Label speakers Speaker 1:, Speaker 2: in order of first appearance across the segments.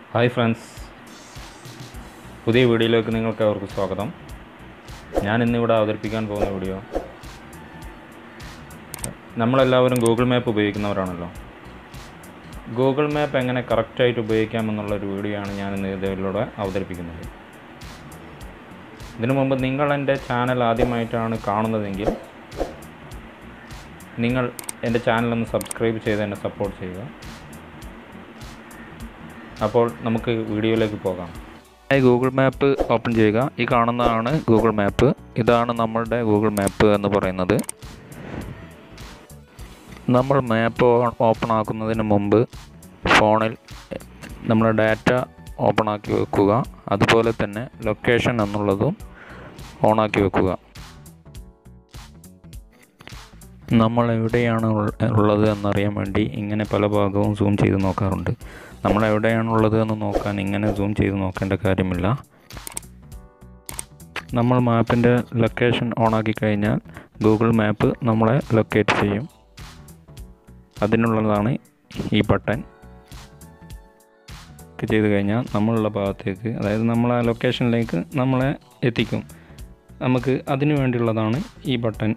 Speaker 1: hi friends പുതിയ വീഡിയോയിലേക്ക് നിങ്ങൾക്ക് അവർക്ക് സ്വാഗതം ഞാൻ ഇന്നിവിടെ അവതരിപ്പിക്കാൻ പോകുന്ന വീഡിയോ നമ്മളെല്ലാവരും ഗൂഗിൾ മാപ്പ് ഉപയോഗിക്കുന്നവരാണല്ലോ ഗൂഗിൾ മാപ്പ് എങ്ങനെ കറക്റ്റായിട്ട് ഉപയോഗിക്കാമെന്നുള്ള ഒരു വീഡിയോ ആണ് ഞാൻ ഇന്ന് ഇതിലൂടെ അവതരിപ്പിക്കുന്നത് ഇതിനു മുമ്പ് നിങ്ങൾ എൻ്റെ ചാനൽ ആദ്യമായിട്ടാണ് കാണുന്നതെങ്കിൽ നിങ്ങൾ എൻ്റെ ചാനലൊന്ന് സബ്സ്ക്രൈബ് ചെയ്ത് എന്നെ സപ്പോർട്ട് ചെയ്യുക അപ്പോൾ നമുക്ക് വീഡിയോയിലേക്ക് പോകാം
Speaker 2: ഗൂഗിൾ മാപ്പ് ഓപ്പൺ ചെയ്യുക ഈ കാണുന്നതാണ് ഗൂഗിൾ മാപ്പ് ഇതാണ് നമ്മളുടെ ഗൂഗിൾ മാപ്പ് എന്ന് പറയുന്നത് നമ്മൾ മാപ്പ് ഓപ്പൺ ആക്കുന്നതിന് മുമ്പ് ഫോണിൽ നമ്മുടെ ഡാറ്റ ഓപ്പൺ ആക്കി വെക്കുക അതുപോലെ തന്നെ ലൊക്കേഷൻ എന്നുള്ളതും ഓണാക്കി വെക്കുക നമ്മൾ എവിടെയാണ് ഉൾ- ഉള്ളത് എന്നറിയാൻ വേണ്ടി ഇങ്ങനെ പല ഭാഗവും സൂം ചെയ്ത് നോക്കാറുണ്ട് നമ്മൾ എവിടെയാണുള്ളത് എന്ന് നോക്കാൻ ഇങ്ങനെ സൂം ചെയ്ത് നോക്കേണ്ട കാര്യമില്ല നമ്മൾ മാപ്പിൻ്റെ ലൊക്കേഷൻ ഓണാക്കി കഴിഞ്ഞാൽ ഗൂഗിൾ മാപ്പ് നമ്മളെ ലൊക്കേറ്റ് ചെയ്യും അതിനുള്ളതാണ് ഈ ബട്ടൺ ക്ലിക്ക് ചെയ്ത് കഴിഞ്ഞാൽ നമ്മളുള്ള ഭാഗത്തേക്ക് അതായത് നമ്മൾ ആ ലൊക്കേഷനിലേക്ക് നമ്മളെ എത്തിക്കും നമുക്ക് അതിനു വേണ്ടിയുള്ളതാണ് ഈ ബട്ടൺ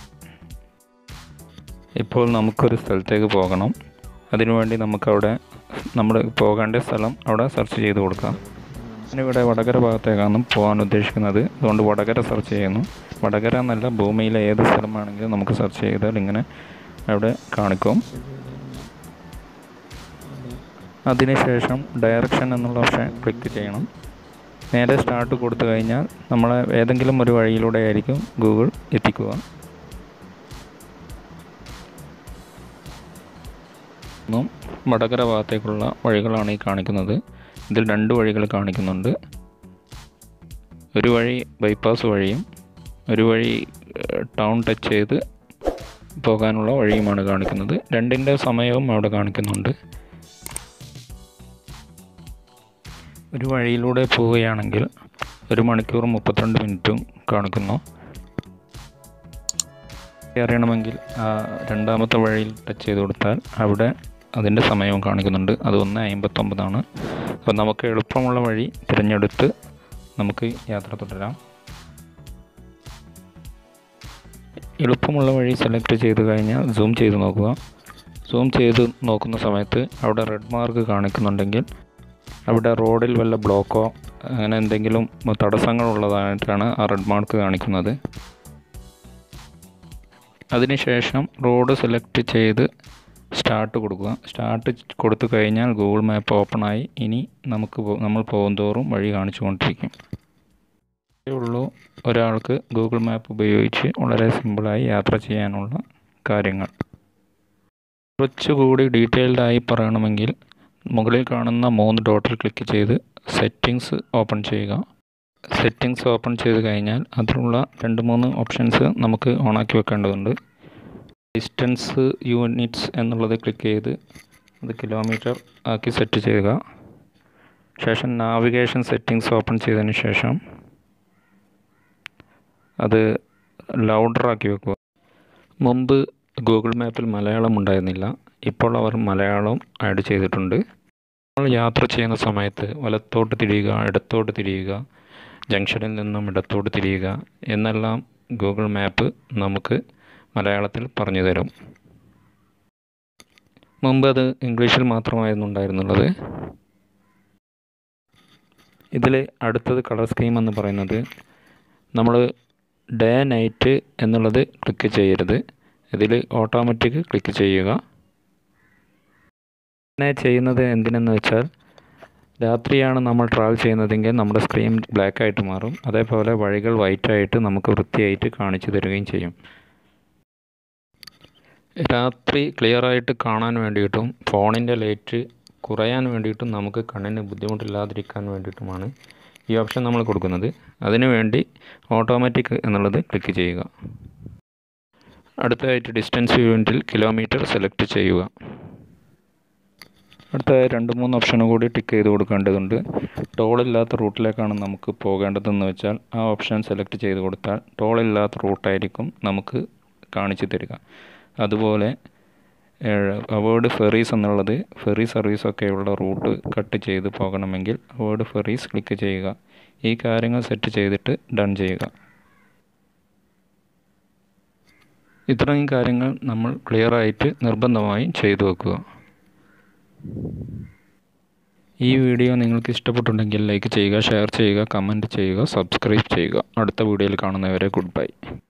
Speaker 2: ഇപ്പോൾ നമുക്കൊരു സ്ഥലത്തേക്ക് പോകണം അതിനുവേണ്ടി നമുക്കവിടെ നമ്മൾ പോകേണ്ട സ്ഥലം അവിടെ സെർച്ച് ചെയ്ത് കൊടുക്കാം ഞാനിവിടെ വടകര ഭാഗത്തേക്കാണ് പോകാൻ ഉദ്ദേശിക്കുന്നത് അതുകൊണ്ട് വടകര സെർച്ച് ചെയ്യുന്നു വടകര എന്നല്ല ഭൂമിയിലെ ഏത് സ്ഥലമാണെങ്കിലും നമുക്ക് സെർച്ച് ചെയ്താൽ ഇങ്ങനെ അവിടെ കാണിക്കും അതിനുശേഷം ഡയറക്ഷൻ എന്നുള്ള ഓപ്ഷൻ ക്ലിക്ക് ചെയ്യണം നേരെ സ്റ്റാർട്ട് കൊടുത്തു കഴിഞ്ഞാൽ നമ്മളെ ഏതെങ്കിലും ഒരു വഴിയിലൂടെ ആയിരിക്കും ഗൂഗിൾ എത്തിക്കുക നിന്നും വടകര ഭാഗത്തേക്കുള്ള വഴികളാണ് ഈ കാണിക്കുന്നത് ഇതിൽ രണ്ട് വഴികൾ കാണിക്കുന്നുണ്ട് ഒരു വഴി ബൈപ്പാസ് വഴിയും ഒരു വഴി ഏഹ്, ടൗൺ ടച്ച് ചെയ്ത് പോകാനുള്ള വഴിയുമാണ് കാണിക്കുന്നത് രണ്ടിൻ്റെ സമയവും അവിടെ കാണിക്കുന്നുണ്ട് ഒരു വഴിയിലൂടെ പോവുകയാണെങ്കിൽ ഒരു മണിക്കൂർ മുപ്പത്തിരണ്ട് മിനിറ്റും കാണിക്കുന്നു അറിയണമെങ്കിൽ ആ രണ്ടാമത്തെ വഴിയിൽ ടച്ച് ചെയ്ത് കൊടുത്താൽ അവിടെ അതിൻ്റെ സമയവും കാണിക്കുന്നുണ്ട് അത് ഒന്ന് അമ്പത്തൊമ്പതാണ് അപ്പോൾ നമുക്ക് എളുപ്പമുള്ള വഴി തിരഞ്ഞെടുത്ത് നമുക്ക് യാത്ര തുടരാം എളുപ്പമുള്ള വഴി സെലക്ട് ചെയ്ത് കഴിഞ്ഞാൽ സൂം ചെയ്ത് നോക്കുക സൂം ചെയ്ത് നോക്കുന്ന സമയത്ത് അവിടെ റെഡ് മാർക്ക് കാണിക്കുന്നുണ്ടെങ്കിൽ അവിടെ റോഡിൽ വല്ല ബ്ലോക്കോ അങ്ങനെ എന്തെങ്കിലും തടസ്സങ്ങളുള്ളതായിട്ടാണ് ആ റെഡ് മാർക്ക് കാണിക്കുന്നത് അതിനുശേഷം റോഡ് സെലക്ട് ചെയ്ത് സ്റ്റാർട്ട് കൊടുക്കുക സ്റ്റാർട്ട് കൊടുത്തു കഴിഞ്ഞാൽ ഗൂഗിൾ മാപ്പ് ഓപ്പണായി ഇനി നമുക്ക് പോ- നമ്മൾ പോകുന്തോറും വഴി കാണിച്ചുകൊണ്ടിരിക്കും ഇത്രയേ ഉള്ളൂ ഒരാൾക്ക് ഗൂഗിൾ മാപ്പ് ഉപയോഗിച്ച് വളരെ സിമ്പിളായി യാത്ര ചെയ്യാനുള്ള കാര്യങ്ങൾ കുറച്ചുകൂടി ഡീറ്റെയിൽഡായി പറയണമെങ്കിൽ മുകളിൽ കാണുന്ന മൂന്ന് ഡോട്ടിൽ ക്ലിക്ക് ചെയ്ത് സെറ്റിങ്സ് ഓപ്പൺ ചെയ്യുക സെറ്റിങ്സ് ഓപ്പൺ ചെയ്ത് കഴിഞ്ഞാൽ അതിലുള്ള രണ്ട് മൂന്ന് ഓപ്ഷൻസ് നമുക്ക് ഓണാക്കി വെക്കേണ്ടതുണ്ട് ഡിസ്റ്റൻസ് യൂണിറ്റ്സ് എന്നുള്ളത് ക്ലിക്ക് ചെയ്ത് അത് കിലോമീറ്റർ ആക്കി സെറ്റ് ചെയ്യുക ശേഷം നാവിഗേഷൻ സെറ്റിങ്സ് ഓപ്പൺ ചെയ്തതിന് ശേഷം അത് ലൗഡർ ആക്കി വെക്കുക മുമ്പ് ഗൂഗിൾ മാപ്പിൽ മലയാളം ഉണ്ടായിരുന്നില്ല ഇപ്പോൾ അവർ മലയാളം ആഡ് ചെയ്തിട്ടുണ്ട് നമ്മൾ യാത്ര ചെയ്യുന്ന സമയത്ത് വലത്തോട്ട് തിരിയുക ഇടത്തോട്ട് തിരിയുക ജംഗ്ഷനിൽ നിന്നും ഇടത്തോട്ട് തിരിയുക എന്നെല്ലാം ഗൂഗിൾ മാപ്പ് നമുക്ക് മലയാളത്തിൽ പറഞ്ഞു തരും മുമ്പ് അത് ഇംഗ്ലീഷിൽ മാത്രമായിരുന്നു ഉണ്ടായിരുന്നുള്ളത് ഇതിൽ അടുത്തത് കളർ സ്കീം എന്ന് പറയുന്നത് നമ്മൾ ഡേ നൈറ്റ് എന്നുള്ളത് ക്ലിക്ക് ചെയ്യരുത് ഇതിൽ ഓട്ടോമാറ്റിക് ക്ലിക്ക് ചെയ്യുക ഇങ്ങനെ ചെയ്യുന്നത് എന്തിനെന്ന് വെച്ചാൽ രാത്രിയാണ് നമ്മൾ ട്രാവൽ ചെയ്യുന്നതെങ്കിൽ നമ്മുടെ സ്ക്രീൻ ബ്ലാക്ക് ആയിട്ട് മാറും അതേപോലെ വഴികൾ വൈറ്റ് ആയിട്ട് നമുക്ക് വൃത്തിയായിട്ട് കാണിച്ചു തരികയും ചെയ്യും രാത്രി ക്ലിയർ ആയിട്ട് കാണാൻ വേണ്ടിയിട്ടും ഫോണിൻ്റെ ലൈറ്റ് കുറയാൻ വേണ്ടിയിട്ടും നമുക്ക് കണ്ണിന് ബുദ്ധിമുട്ടില്ലാതിരിക്കാൻ വേണ്ടിയിട്ടുമാണ് ഈ ഓപ്ഷൻ നമ്മൾ കൊടുക്കുന്നത് അതിനുവേണ്ടി ഓട്ടോമാറ്റിക് എന്നുള്ളത് ക്ലിക്ക് ചെയ്യുക അടുത്തതായിട്ട് ഡിസ്റ്റൻസ് യൂണിറ്റിൽ കിലോമീറ്റർ സെലക്ട് ചെയ്യുക അടുത്തതായി രണ്ട് മൂന്ന് ഓപ്ഷനും കൂടി ടിക്ക് ചെയ്ത് കൊടുക്കേണ്ടതുണ്ട് ടോളില്ലാത്ത റൂട്ടിലേക്കാണ് നമുക്ക് പോകേണ്ടതെന്ന് വെച്ചാൽ ആ ഓപ്ഷൻ സെലക്ട് ചെയ്ത് കൊടുത്താൽ ടോളില്ലാത്ത റൂട്ടായിരിക്കും നമുക്ക് കാണിച്ചു തരിക അതുപോലെ അവേർഡ് ഫെറീസ് എന്നുള്ളത് ഫെറി സർവീസൊക്കെയുള്ള റൂട്ട് കട്ട് ചെയ്ത് പോകണമെങ്കിൽ അവേർഡ് ഫെറീസ് ക്ലിക്ക് ചെയ്യുക ഈ കാര്യങ്ങൾ സെറ്റ് ചെയ്തിട്ട് ഡൺ ചെയ്യുക ഇത്രയും കാര്യങ്ങൾ നമ്മൾ ക്ലിയറായിട്ട് നിർബന്ധമായും ചെയ്തു വെക്കുക ഈ വീഡിയോ നിങ്ങൾക്ക് ഇഷ്ടപ്പെട്ടുണ്ടെങ്കിൽ ലൈക്ക് ചെയ്യുക ഷെയർ ചെയ്യുക കമൻറ്റ് ചെയ്യുക സബ്സ്ക്രൈബ് ചെയ്യുക അടുത്ത വീഡിയോയിൽ കാണുന്നവരെ ഗുഡ് ബൈ